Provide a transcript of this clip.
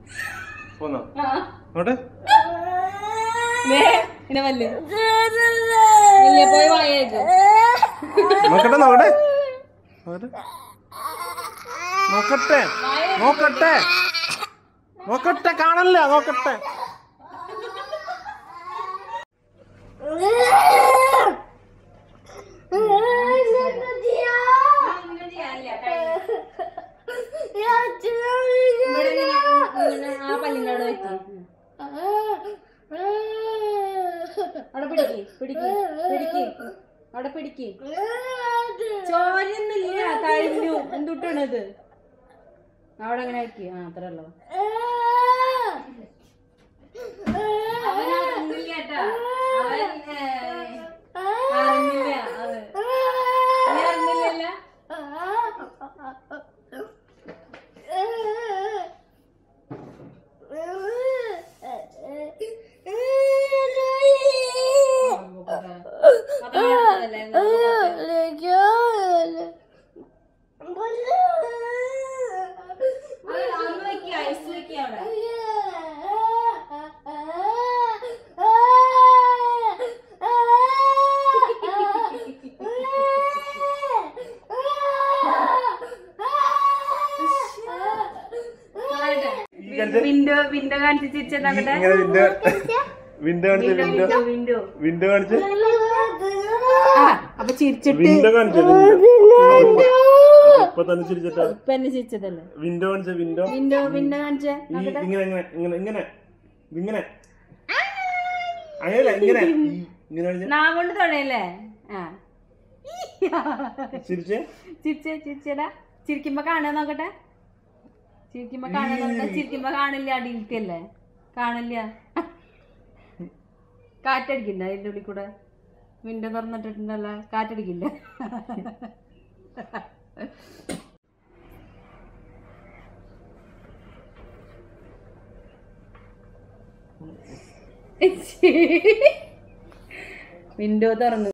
പോന്നോ ആ. അങ്ങോട്ട് ദേ, ഇങ്ങനെ വല്ല് വലിയ പോയി വായേക്ക് നോക്കട്ടെ നോക്കട്ടെ നോക്കട്ടെ നോക്കട്ടെ നോക്കട്ടെ നോക്കട്ടെ കാണല്ല നോക്കട്ടെ അങ്ങനെ ചെയ്യാനില്ല കഴിഞ്ഞു. ഇവിടെ ഇങ്ങനെ- ഇങ്ങനെ ആ പല്ലിന്റെ അവിടെ വെക്ക് അവിടെ പിടിക്ക് പിടിക്ക് പിടിക്ക് അവിടെ പിടിക്ക് ചോരയൊന്നുമില്ല കഴിഞ്ഞു എന്തുട്ടാണത് അവിടെ അങ്ങനെ വെക്ക് ആ അത്രേ ഉള്ളൂ അവൻ അറിഞ്ഞില്ല കേട്ടാ അവൻ ഏ, അറിഞ്ഞില്ല അത് നീ അറിഞ്ഞില്ലല്ലോ അപ്പൊ ഞാനതല്ലേ അത് അന്ന് വെക്ക് ഐസ് വെക്ക് അവിടെ വിൻഡോ വിൻഡോ കാണിച്ച് ചിരിച്ചെന്നാകട്ടെ ഇങ്ങനെ വിൻഡോ വിൻഡോ കാണിച്ച് വിൻഡോ വിൻഡോ വിൻഡോ കാണിച്ച് ആ അപ്പൊ ചിരിച്ചിട്ട് വിൻഡോ കാണിച്ച് വിൻഡോ ഇപ്പൊ തന്നെ ചിരിച്ചിട്ടാ ഇപ്പൊ എന്നെ ചിരിച്ചതല്ലേ വിൻഡോ കാണിച്ച വിൻഡോ വിൻഡോ വിൻഡോ കാണിച്ചേ ഈ ഇങ്ങനെ ഇങ്ങനെ ഇങ്ങനെ ഇങ്ങനെ ഇങ്ങനെ അങ്ങനെയല്ല ഇങ്ങനെ ഈ ഇങ്ങനെ കാണിച്ച നാ കൊണ്ട് തൊടയല്ലേ ആ ചിരിച്ചേ ചിരിച്ചേ ചിരിച്ചേടാ ചിരിക്കുമ്പോ കാണാൻ നോക്കട്ടെ ചിരിക്കുമ്പോ കാണാൻ നോക്കട്ടെ ചിരിക്കുമ്പോ കാണില്ല അടിയിൽക്കല്ലേ കാണില്ല കാറ്റടിക്കണ്ട അതിന്റെ ഉള്ളിൽ കൂടെ വിൻഡോ തുറന്നിട്ടിട്ടുണ്ടല്ലോ കാറ്റടിക്കില്ല വിൻഡോ തുറന്നു